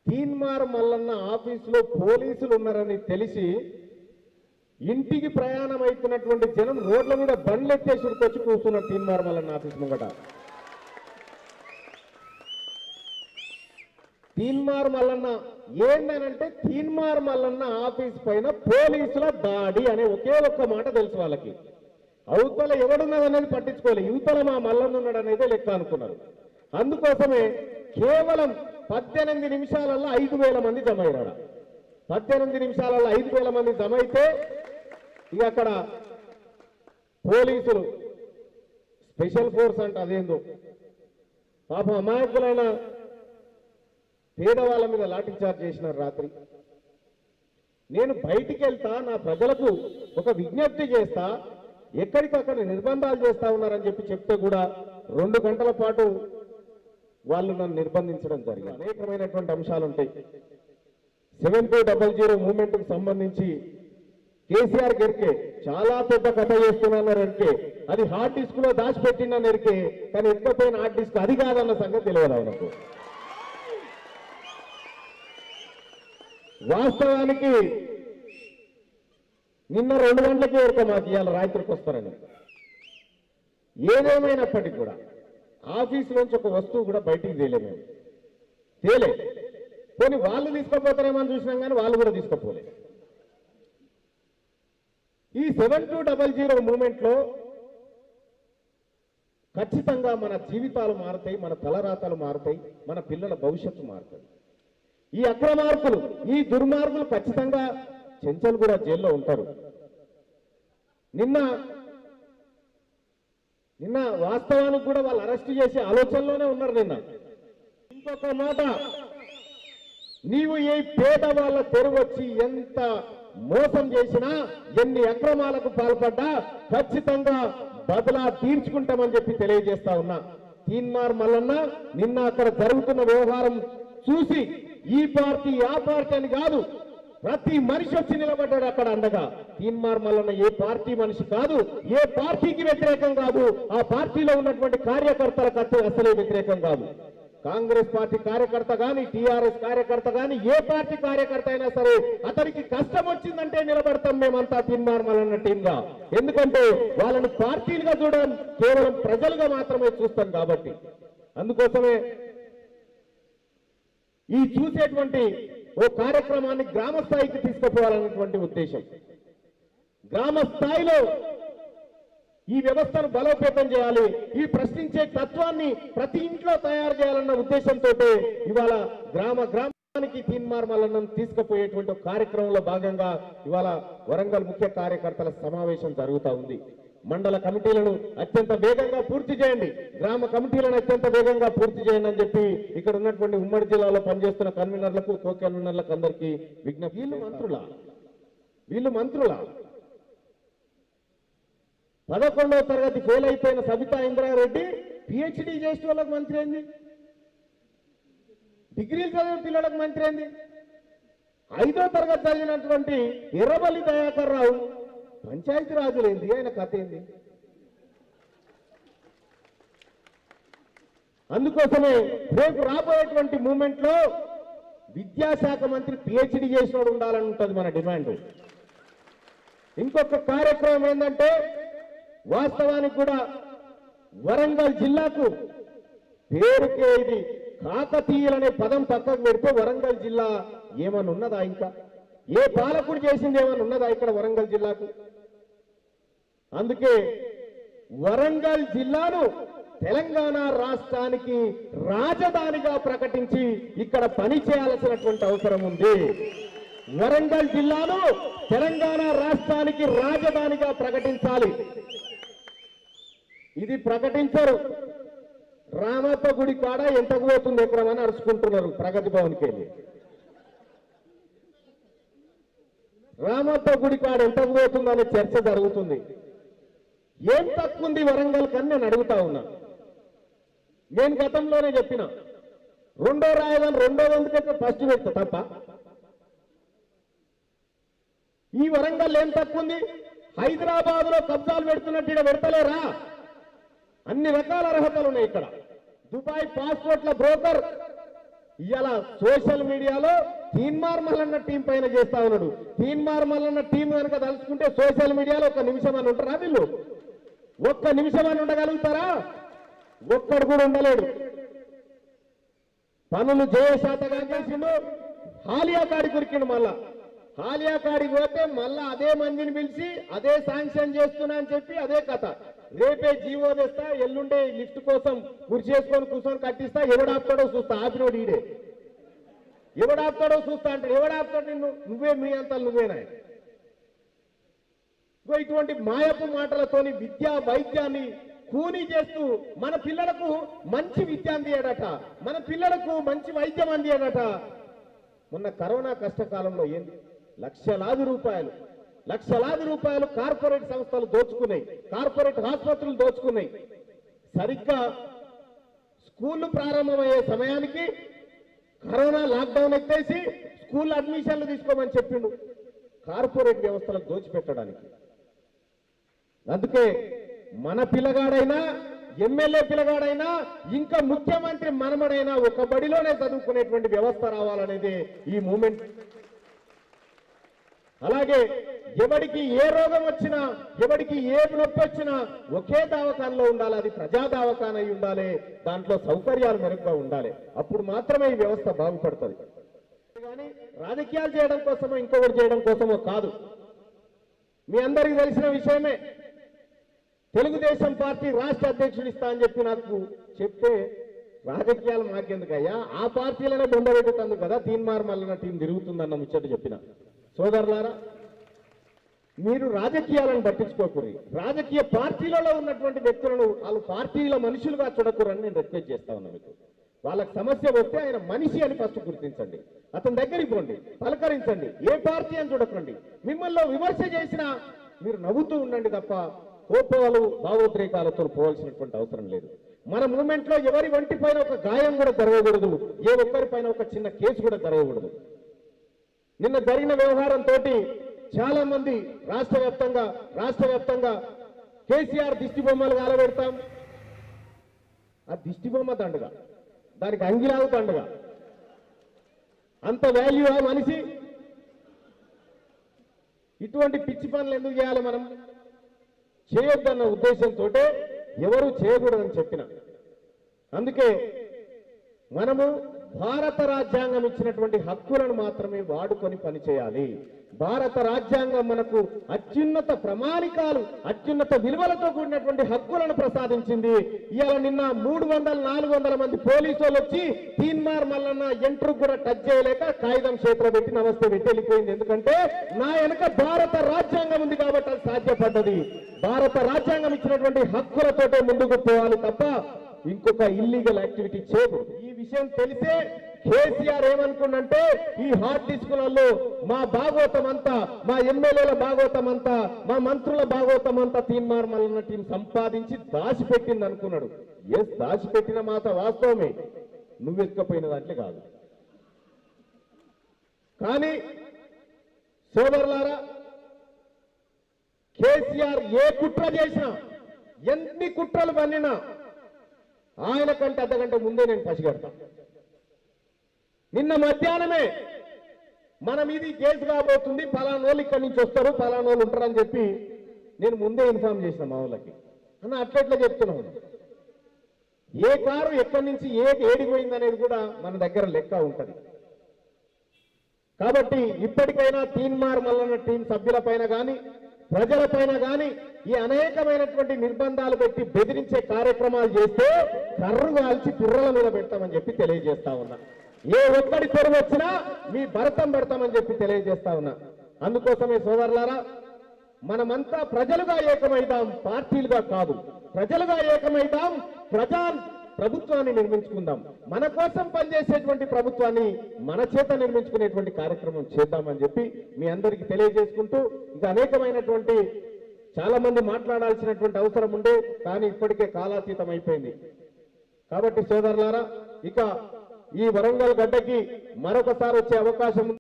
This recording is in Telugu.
తీన్మార్ మల్లన్న ఆఫీసులో పోలీసులు ఉన్నారని తెలిసి ఇంటికి ప్రయాణం అవుతున్నటువంటి జనం రోడ్ల మీద బండ్లెత్తేసి ఉరికొచ్చి కూర్చున్నారు తీన్మార్ మల్లన్న ఆఫీస్ ముంగట తీన్మార్ మల్లన్న ఏందనంటే తీన్మార్ మల్లన్న ఆఫీస్ పైన పోలీసుల దాడి అనే ఒకే ఒక్క మాట తెలుసు వాళ్ళకి అవతల ఎవడున్నది అనేది పట్టించుకోవాలి యువతల మా మల్లన్న ఉన్నాడు అనేది లెక్క అనుకున్నారు అందుకోసమే కేవలం పద్దెనిమిది నిమిషాలలో ఐదు వేల మంది జమ అయ్యారు పద్దెనిమిది నిమిషాలలో ఐదు వేల మంది జమ అయితే ఇక అక్కడ పోలీసులు స్పెషల్ ఫోర్స్ అంటే అదేందో పాపం అమాయకులైన పేదవాళ్ళ మీద లాఠీ చార్జ్ చేసినారు రాత్రి నేను బయటికి వెళ్తా నా ప్రజలకు ఒక విజ్ఞప్తి చేస్తా ఎక్కడికక్కడ నిర్బంధాలు చేస్తా ఉన్నారని చెప్పి చెప్తే కూడా రెండు గంటల పాటు వాళ్ళు నన్ను నిర్బంధించడం జరిగింది అనేకమైనటువంటి అంశాలు ఉంటాయి seven two double zero movement కు సంబంధించి కేసీఆర్ గెరికే చాలా పెద్ద కథ చేస్తున్నారు ఎరికే అది హార్డ్ డిస్క్ లో దాచిపెట్టిన ఎరికే కానీ ఎక్కపోయిన హార్డ్ డిస్క్ అది కాదన్న సంగతి తెలియదు ఆయనకు వాస్తవానికి నిన్న రెండు గంటలకి ఎరుక మాకు ఇవాళ రాత్రికి వస్తారని ఏదేమైనప్పటికీ కూడా ఆఫీస్ నుంచి ఒక వస్తువు కూడా బయటికి తేలేము మేము తేలే పోనీ వాళ్ళు తీసుకుపోతారేమో అని చూసినాం కానీ వాళ్ళు కూడా తీసుకుపోలే ఈ సెవెన్ టూ డబల్ జీరో మూమెంట్లో ఖచ్చితంగా మన జీవితాలు మారుతాయి మన తలరాతలు మారుతాయి మన పిల్లల భవిష్యత్తు మారుతుంది ఈ అక్రమార్కులు ఈ దుర్మార్గులు ఖచ్చితంగా చెంచల్ కూడా జైల్లో ఉంటారు నిన్న నిన్న వాస్తవానికి కూడా వాళ్ళు అరెస్ట్ చేసే ఆలోచనలోనే ఉన్నారు నిన్న ఇంకొక మాట నీవు ఈ పేదవాళ్ళ తెరువచ్చి ఎంత మోసం చేసినా ఎన్ని అక్రమాలకు పాల్పడ్డా ఖచ్చితంగా బదులా తీర్చుకుంటామని చెప్పి తెలియజేస్తా ఉన్నా తీన్మార్ మల్లన్న నిన్న అక్కడ జరుగుతున్న వ్యవహారం చూసి ఈ పార్టీ ఆ పార్టీ అని కాదు ప్రతి మనిషి వచ్చి నిలబడ్డాడు అక్కడ అండగా తీన్మార్ మల్లన్న ఏ పార్టీ మనిషి కాదు ఏ పార్టీకి వ్యతిరేకం కాదు ఆ పార్టీలో ఉన్నటువంటి కార్యకర్తలకు అసలు- అసలే వ్యతిరేకం కాదు కాంగ్రెస్ పార్టీ కార్యకర్త గాని టిఆర్ఎస్ కార్యకర్త గాని ఏ పార్టీ కార్యకర్త అయినా సరే అతనికి కష్టం వచ్చిందంటే నిలబడతాం మేమంతా తీన్మార్ మల్లన్న టీంగా ఎందుకంటే వాళ్ళని పార్టీలుగా చూడడం కేవలం ప్రజలుగా మాత్రమే చూస్తాం కాబట్టి అందుకోసమే ఈ చూసేటువంటి ఓ కార్యక్రమాన్ని గ్రామ స్థాయికి తీసుకుపోవాలన్నటువంటి ఉద్దేశం గ్రామ స్థాయిలో ఈ వ్యవస్థను బలోపేతం చేయాలి ఈ ప్రశ్నించే తత్వాన్ని ప్రతి ఇంట్లో తయారు చేయాలన్న ఉద్దేశంతో ఇవాళ గ్రామ గ్రామానికి తీన్మార్ మల్లన్నను తీసుకుపోయేటువంటి ఒక కార్యక్రమంలో భాగంగా ఇవాళ వరంగల్ ముఖ్య కార్యకర్తల సమావేశం జరుగుతా ఉంది మండల కమిటీలను అత్యంత వేగంగా పూర్తి చేయండి గ్రామ కమిటీలను అత్యంత వేగంగా పూర్తి చేయండి అని చెప్పి ఇక్కడ ఉన్నటువంటి ఉమ్మడి జిల్లాలో పనిచేస్తున్న కన్వీనర్లకు కో కన్వీనర్లకు అందరికీ విజ్ఞప్తి వీళ్ళు మంత్రులా వీళ్ళు మంత్రులా పదకొండవ తరగతి ఫెయిల్ అయిపోయిన సబితా ఇంద్రారెడ్డి పిహెచ్డి చేసిన వాళ్ళకి మంత్రి ఏంది డిగ్రీలు చదివిన పిల్లలకు మంత్రి ఏంది ఐదో తరగతి చదివినటువంటి ఎర్రబల్లి దయాకర్ రావు పంచాయతీ రాజులేంది ఆయన కథ ఏంది అందుకోసమే రేపు రాబోయేటువంటి మూమెంట్ లో విద్యాశాఖ మంత్రి పిహెచ్డి చేసినోడు ఉండాలని ఉంటుంది మన డిమాండ్ ఇంకొక కార్యక్రమం ఏంటంటే వాస్తవానికి కూడా వరంగల్ జిల్లాకు పేరుకే ఇది కాకతీయులనే పదం పక్కకు పెడితే వరంగల్ జిల్లా ఏమన్నా ఉన్నదా ఇంకా ఏ పాలకుడు చేసింది ఏమన్నా ఉన్నదా ఇక్కడ వరంగల్ జిల్లాకు అందుకే వరంగల్ జిల్లాను తెలంగాణ రాష్ట్రానికి రాజధానిగా ప్రకటించి ఇక్కడ పని చేయాల్సినటువంటి అవసరం ఉంది వరంగల్ జిల్లాను తెలంగాణ రాష్ట్రానికి రాజధానిగా ప్రకటించాలి ఇది ప్రకటించరు రామప్ప గుడి కాడ ఎంతకు పోతుంది ఎకరమని అరుచుకుంటున్నారు ప్రగతి భవన్కి వెళ్ళి రామప్ప గుడి కాడ ఎంతకు పోతుందనే చర్చ జరుగుతుంది ఏం తక్కువ ఉంది వరంగల్ కని నేను అడుగుతా ఉన్నా నేను గతంలోనే చెప్పిన రెండో రాయదాని రెండో ఎందుకంటే ఫస్ట్ పెడతా తప్ప ఈ వరంగల్ ఏం తక్కువ ఉంది హైదరాబాద్ లో కబ్జాలు పెడుతున్నట్టు ఈడ పెడతలేరా అన్ని రకాల అర్హతలు ఉన్నాయి ఇక్కడ దుబాయ్ పాస్పోర్ట్ల బ్రోకర్ ఇవాళ సోషల్ మీడియాలో తీన్మార్ మల్లన్న టీం పైన చేస్తా ఉన్నాడు తీన్మార్ మల్లన్న టీం కనుక తలుచుకుంటే సోషల్ మీడియాలో ఒక నిమిషం అని ఉంటారా వీళ్ళు ఒక్క నిమిషం అని ఉండగలుగుతారా ఒక్కడు కూడా ఉండలేడు పనులు జయశాతగా చేసిండు హాలియా కాడి కురికిండు మళ్ళా హాలియా కాడికి పోతే మళ్ళా అదే మందిని పిలిచి అదే శాంక్షన్ చేస్తున్నా అని చెప్పి అదే కథ రేపే జీవో తెస్తా ఎల్లుండే లిఫ్ట్ కోసం కుర్చీ చేసుకొని కూర్చొని కట్టిస్తా ఎవడాపుతాడో చూస్తా ఆపినోడు ఈడే ఎవడాపుతాడో చూస్తా అంటే ఎవడాపుతాడు నిన్ను నువ్వే మీ అంతా నువ్వేనా ఇగో ఇటువంటి మాయపు మాటలతోని విద్యా వైద్యాన్ని కూని చేస్తూ మన పిల్లలకు మంచి విద్య అందియడట మన పిల్లలకు మంచి వైద్యం అందియడట మొన్న కరోనా కష్టకాలంలో ఏంది లక్షలాది రూపాయలు లక్షలాది రూపాయలు కార్పొరేట్ సంస్థలు దోచుకున్నాయి కార్పొరేట్ ఆసుపత్రులు దోచుకున్నాయి సరిగ్గా స్కూళ్ళు ప్రారంభమయ్యే సమయానికి కరోనా లాక్డౌన్ ఎత్తేసి స్కూల్ అడ్మిషన్లు తీసుకోమని చెప్పిండు కార్పొరేట్ వ్యవస్థలకు దోచిపెట్టడానికి అందుకే మన పిల్లగాడైనా ఎమ్మెల్యే పిల్లగాడైనా ఇంకా ముఖ్యమంత్రి మనమడైనా ఒక బడిలోనే చదువుకునేటువంటి వ్యవస్థ రావాలనేది ఈ మూమెంట్ అలాగే ఎవడికి ఏ రోగం వచ్చినా ఎవడికి ఏ నొప్పి వచ్చినా ఒకే దవాఖానలో ఉండాలి అది ప్రజా దవాఖాన అయి ఉండాలి దాంట్లో సౌకర్యాలు మెరుగ్గా ఉండాలి అప్పుడు మాత్రమే ఈ వ్యవస్థ బాగుపడుతుంది కానీ రాజకీయాలు చేయడం కోసమో ఇంకొకటి చేయడం కోసమో కాదు మీ అందరికీ తెలిసిన విషయమే తెలుగుదేశం పార్టీ రాష్ట్ర అధ్యక్షుడు ఇస్తా అని చెప్పి నాకు చెప్తే రాజకీయాలు మాకెందుకయ్యా ఆ పార్టీలనే బొందబెట్టుతందుకు కదా తీన్మార్ మల్లన్న టీం తిరుగుతుందన్న ముచ్చట చెప్పిన సోదరులారా మీరు రాజకీయాలను పట్టించుకోకూరి రాజకీయ పార్టీలలో ఉన్నటువంటి వ్యక్తులను వాళ్ళు పార్టీల మనుషులుగా చూడకూరని నేను రిక్వెస్ట్ చేస్తా ఉన్నా మీకు వాళ్ళకి సమస్య వస్తే ఆయన మనిషి అని ఫస్ట్ గుర్తించండి అతని దగ్గరికి పోండి పలకరించండి ఏ పార్టీ అని చూడకండి మిమ్మల్ని విమర్శ చేసినా మీరు నవ్వుతూ ఉండండి తప్ప కోపాలు భావోద్రేకాలతో పోవాల్సినటువంటి అవసరం లేదు మన మూమెంట్ లో ఎవరి వంటి పైన ఒక గాయం కూడా జరగకూడదు ఏ ఒక్కరి పైన ఒక చిన్న కేసు కూడా జరగకూడదు నిన్న జరిగిన వ్యవహారంతో చాలా మంది రాష్ట్ర వ్యాప్తంగా రాష్ట్ర వ్యాప్తంగా కేసీఆర్ దిష్టి బొమ్మలు కాలబెడతాం ఆ దిష్టి బొమ్మ దండగా దానికి అంగిలాగు దండగా అంత వాల్యూ ఆ మనిషి ఇటువంటి పిచ్చి పనులు ఎందుకు చేయాలి మనం చేయొద్దన్న ఉద్దేశంతో ఎవరు చేయకూడదని చెప్పిన అందుకే మనము భారత రాజ్యాంగం ఇచ్చినటువంటి హక్కులను మాత్రమే వాడుకొని పనిచేయాలి భారత రాజ్యాంగం మనకు అత్యున్నత ప్రమాణికాలు అత్యున్నత విలువలతో కూడినటువంటి హక్కులను ప్రసాదించింది ఇవాళ నిన్న మూడు వందల నాలుగు వందల మంది పోలీసు వాళ్ళు వచ్చి తీన్మార్ మల్లన్న ఎంట్రు కూడా టచ్ చేయలేక కాగితం చేతిలో పెట్టి నమస్తే పెట్టి వెళ్ళిపోయింది ఎందుకంటే నా వెనక భారత రాజ్యాంగం ఉంది కాబట్టి అది సాధ్యపడ్డది భారత రాజ్యాంగం ఇచ్చినటువంటి హక్కులతోటే ముందుకు పోవాలి తప్ప ఇంకొక ఇల్లీగల్ యాక్టివిటీ చేయకూడదు ఈ విషయం తెలిసే కేసీఆర్ ఏమనుకున్నంటే ఈ హార్డ్ డిస్కులలో మా భాగవతం అంతా మా ఎమ్మెల్యేల భాగవతం అంతా మా మంత్రుల భాగవతం అంతా తీన్మార్ మల్లన్న టీం సంపాదించి దాచిపెట్టింది అనుకున్నాడు ఎస్ దాచిపెట్టిన మాట వాస్తవమే నువ్వు ఎత్తుకపోయిన దాంట్లో కాదు కానీ సోదరులారా కేసీఆర్ ఏ కుట్ర చేసినా ఎన్ని కుట్రలు పన్నినా ఆయన కంటే అర్ధగంట ముందే నేను పసిగడతా నిన్న మధ్యాహ్నమే మన మీది కేసు కాబోతుంది పలానోళ్ళు ఇక్కడి నుంచి వస్తారు పలానోళ్ళు ఉంటారని చెప్పి నేను ముందే ఇన్ఫార్మ్ చేసిన మా వాళ్ళకి అన్న అట్లెట్లా చెప్తున్నాను ఏ కారు ఎక్కడి నుంచి ఏ ఏడికి పోయింది అనేది కూడా మన దగ్గర లెక్క ఉంటది కాబట్టి ఇప్పటికైనా తీన్మార్ మల్లన్న టీం సభ్యులపైన కానీ ప్రజలపైన కానీ ఈ అనేకమైనటువంటి నిర్బంధాలు పెట్టి బెదిరించే కార్యక్రమాలు చేస్తే కర్రు కాల్చి పిర్రల మీద పెడతామని చెప్పి తెలియజేస్తా ఉన్నా ఏ ఒక్కడి తెరువు వచ్చినా మీ భరతం పెడతామని చెప్పి తెలియజేస్తా ఉన్నా అందుకోసమే సోదరులారా మనమంతా ప్రజలుగా ఏకమైదాం పార్టీలుగా కాదు ప్రజలుగా ఏకమైదాం ప్రజా ప్రభుత్వాన్ని నిర్మించుకుందాం మన కోసం పనిచేసేటువంటి ప్రభుత్వాన్ని మన చేత నిర్మించుకునేటువంటి కార్యక్రమం చేద్దామని చెప్పి మీ అందరికీ తెలియజేసుకుంటూ ఇంకా అనేకమైనటువంటి చాలా మంది మాట్లాడాల్సినటువంటి అవసరం ఉండే కానీ ఇప్పటికే కాలాతీతం అయిపోయింది కాబట్టి సోదరులారా ఇక ఈ వరంగల్ గడ్డకి మరొకసారి వచ్చే అవకాశం ఉంది.